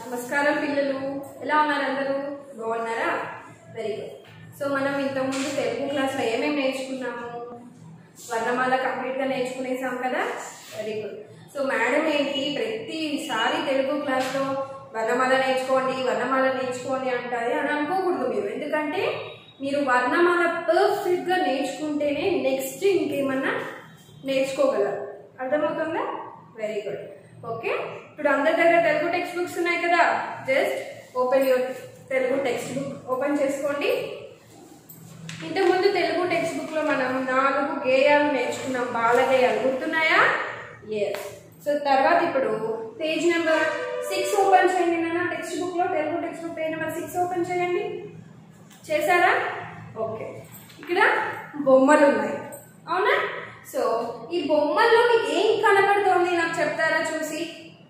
నమస్కారం పిల్లలు ఎలా ఉన్నారు అందరూ బాగున్నారా వెరీ గుడ్ సో మనం ఇంతకుముందు తెలుగు క్లాస్లో ఏమేమి నేర్చుకున్నాము వర్ణమాల కంప్లీట్గా నేర్చుకునేసాం కదా వెరీ గుడ్ సో మేడం ఏంటి ప్రతిసారి తెలుగు క్లాస్లో వర్ణమాల నేర్చుకోండి వర్ణమాల నేర్చుకోండి అంటారు అని అనుకోకూడదు మీరు ఎందుకంటే మీరు వర్ణమాల పర్ఫెక్ట్గా నేర్చుకుంటేనే నెక్స్ట్ ఇంకేమన్నా నేర్చుకోగలరు అర్థమవుతుందా వెరీ గుడ్ ఓకే ఇప్పుడు అందరి దగ్గర తెలుగు టెక్స్ట్ బుక్స్ ఉన్నాయి కదా just open your Telugu text book open చేసుకోండి ఇంతకుముందు తెలుగు టెక్స్ట్ బుక్ లో మనం నాలుగు గేయాలు నేర్చుకున్నాం బాల గేయాలు గుర్తున్నాయా ఎస్ సో తర్వాత ఇప్పుడు పేజ్ నెంబర్ సిక్స్ ఓపెన్ చేయండి నాన్న టెక్స్ట్ బుక్ లో Telugu text book page number six open చేయండి చేశారా ఓకే ఇక్కడ బొమ్మలు ఉన్నాయి అవునా సో ఈ బొమ్మల్లో మీకు ఏం కనపడుతోంది నాకు చెప్తారా చూసి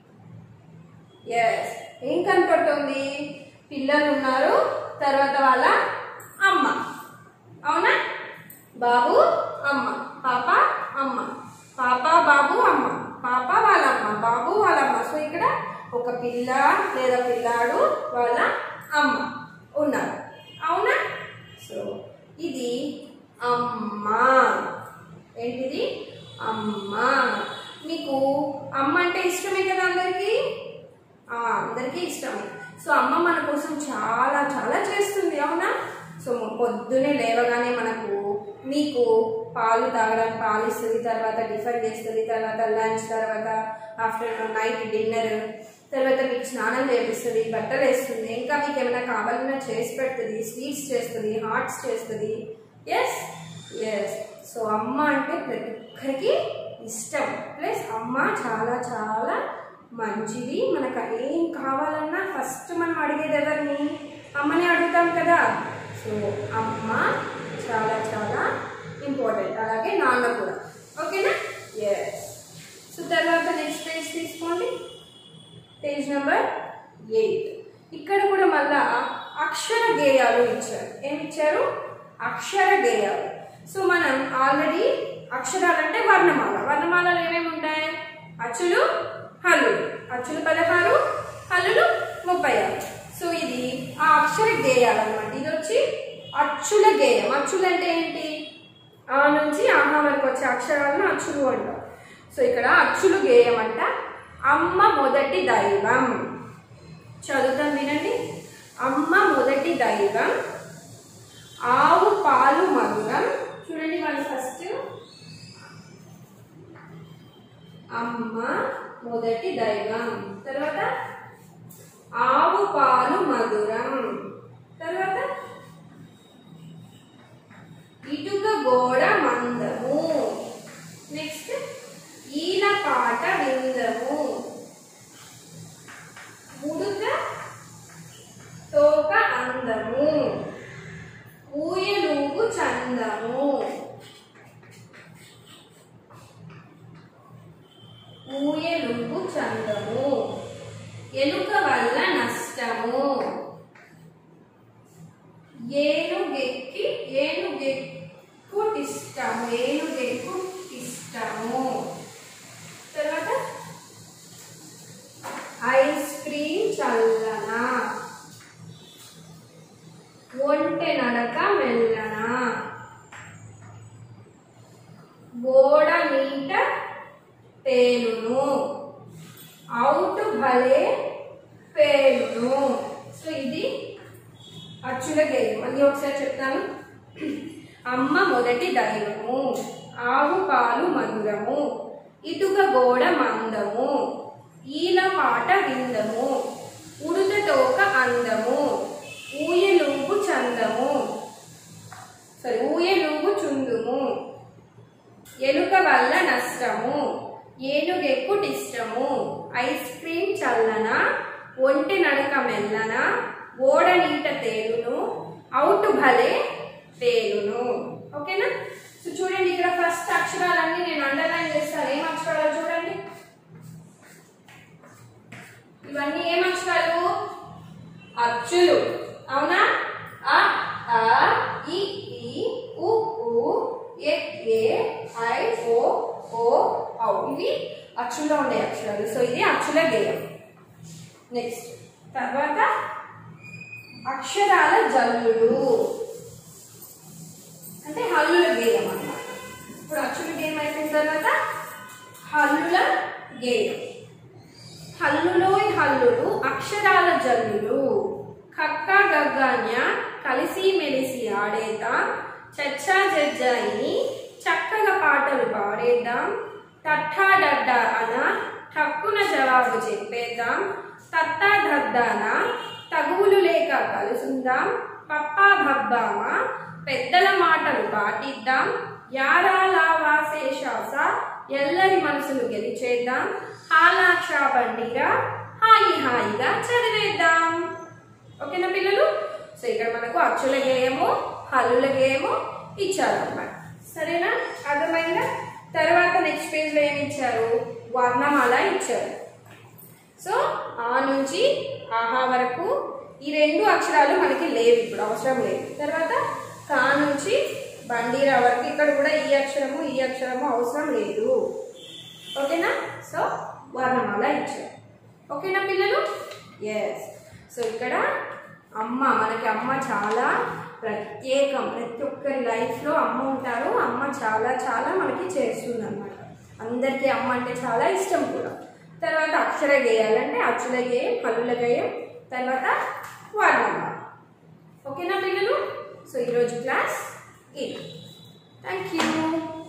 ఎస్ ఏం కనపడుతోంది పిల్లలు ఉన్నారు తర్వాత వాళ్ళ అమ్మ అవునా బాబు అమ్మ పాప అమ్మ పాప బాబు అమ్మ పాప వాళ్ళమ్మ బాబు వాళ్ళమ్మ సో ఇక్కడ ఒక పిల్ల లేదా పిల్లాడు వాళ్ళ అమ్మ ఉన్నారు అవునా సో ఇది అమ్మ ఏంటిది అమ్మ మీకు అమ్మ అంటే ఇష్టమే కదా అందరికీ ఆ, అందరికీ ఇష్టమే సో అమ్మ మన కోసం చాలా చాలా చేస్తుంది అవునా సో పొద్దునే లేవగానే మనకు మీకు పాలు తాగడానికి పాలు ఇస్తుంది తర్వాత టిఫిన్ చేస్తుంది తర్వాత లంచ్ తర్వాత ఆఫ్టర్నూన్ నైట్ డిన్నర్ తర్వాత మీకు స్నానం చేపిస్తుంది బట్టలు వేస్తుంది ఇంకా మీకు ఏమైనా కావాలన్నా చేసి పెడుతుంది స్వీట్స్ చేస్తుంది హాట్స్ చేస్తుంది ఎస్ ఎస్ సో అమ్మ అంటే ప్రతి ఒక్కరికి ఇష్టం ప్లస్ అమ్మ చాలా చాలా మంచిది మనకు ఏం కావాలన్నా ఫస్ట్ మనం అడిగేది ఎవరిని అమ్మని అడుగుతాం కదా సో అమ్మ చాలా చాలా ఇంపార్టెంట్ అలాగే నాన్న కూడా ఓకేనా ఎస్ సో తర్వాత నెక్స్ట్ పేజ్ తీసుకోండి పేజ్ నెంబర్ ఎయిట్ ఇక్కడ కూడా మళ్ళా అక్షర గేయాలు ఇచ్చారు ఏమి ఇచ్చారు అక్షర గేయాలు సో మనం ఆల్రెడీ అక్షరాలు అంటే వర్ణమాల వర్ణమాలలో ఏమేమి ఉంటాయి అచ్చులు హల్లులు అచ్చులు పదహారు హల్లులు ముప్పై ఆరు సో ఇది ఆ అక్షర గేయాలు అనమాట ఇది వచ్చి అచ్చుల గేయం అచ్చులు అంటే ఏంటి ఆ నుంచి ఆహా వరకు వచ్చే అక్షరాలను అచ్చులు అంటాం సో ఇక్కడ అచ్చులు గేయం అంట అమ్మ మొదటి దైవం చదువుతాం వినండి అమ్మ మొదటి దైవం ఆవు పాలు మధురం చూడండి వాళ్ళు ఫస్ట్ అమ్మ మొదటి దైవం తర్వాత ఆవు పాలు మధురం తర్వాత ఇటుక గోడ మందము నెక్స్ట్ ఈల పాట విందము ముడుక తోక అందము ఊయలూగు చందము ఊయలుగు చందము ఎలుక వల్ల నష్టము ఏనుగెక్కి ఏనుగెక్కు ఇష్టము ఏనుగెక్కు ఇష్టము తర్వాత ఐస్ క్రీమ్ చల్లన ఒంటె నడక మెల్లన గోడ నీట తేలును అవుట్ భలే పేలును సో ఇది అచ్చుల గేయం మళ్ళీ ఒకసారి చెప్తాను అమ్మ మొదటి దైవము ఆవు పాలు మధురము ఇటుక గోడ మందము ఈల పాట విందము ఉడుత తోక అందము ఊయలూగు చందము సరే ఊయలూగు చుందుము ఎలుక వల్ల నష్టము ఏనుగెక్కుటిష్టము ఐస్ క్రీమ్ చల్లన ఒంటి నడక మెల్లన ఓడ నీట తేలును అవుట్ భలే తేలును ఓకేనా సో చూడండి ఇక్కడ ఫస్ట్ అక్షరాలన్నీ నేను అండర్లైన్ చేస్తాను ఏం అక్షరాలు చూడండి ఇవన్నీ ఏం అక్షరాలు అచ్చులు అవునా అ ఆ ఇ ఈ ఉ ఊ ఏ ఏ ఐ ఓ ఓ ఔ ఇవి అచ్చుల్లో ఉండే అక్షరాలు సో ఇది అచ్చుల గేయం నెక్స్ట్ తర్వాత అక్షరాల జల్లుడు అంటే హల్లుల గేయం అన్నమాట ఇప్పుడు అక్షర గేయం అయిపోయిన తర్వాత హల్లుల గేయం హల్లులోయ్ హల్లులు అక్షరాల జల్లులు కక్క గగ్గాన్య కలిసి మెలిసి ఆడేద్దాం చచ్చా జజ్జాయిని చక్కగా పాటలు పాడేద్దాం టట్టా డడ్డా అన టక్కున జవాబు చెప్పేద్దాం తత్తా దద్దాన తగువులు లేక కలుసుందాం పప్పా భబ్బామ పెద్దల మాటలు పాటిద్దాం యారా లావా శేషాస ఎల్లరి మనసులు గెలిచేద్దాం హాలాక్ష బండిరా హాయి హాయిగా చదివేద్దాం ఓకేనా పిల్లలు సో ఇక్కడ మనకు అచ్చుల గేయము హల్లుల గేయము ఇచ్చారన్నమాట సరేనా అర్థమైందా తర్వాత నెక్స్ట్ పేజ్లో ఏమి ఇచ్చారు వర్ణమాల ఇచ్చారు సో ఆ నుంచి ఆహా వరకు ఈ రెండు అక్షరాలు మనకి లేవు ఇప్పుడు అవసరం లేదు తర్వాత కా నుంచి బండిరా వరకు ఇక్కడ కూడా ఈ అక్షరము ఈ అక్షరము అవసరం లేదు ఓకేనా సో వర్ణమాల ఇచ్చారు ఓకేనా పిల్లలు ఎస్ సో ఇక్కడ అమ్మ మనకి అమ్మ చాలా ప్రత్యేకం ప్రతి ఒక్కరి లైఫ్లో అమ్మ ఉంటారు అమ్మ చాలా చాలా మనకి చేస్తుంది అనమాట అందరికీ అమ్మ అంటే చాలా ఇష్టం కూడా తర్వాత అక్షర గేయాలంటే అక్షర గేయం హల్లుల గేయం తర్వాత వర్ణమాల ఓకేనా పిల్లలు సో ఈరోజు క్లాస్ ఇది థ్యాంక్ యూ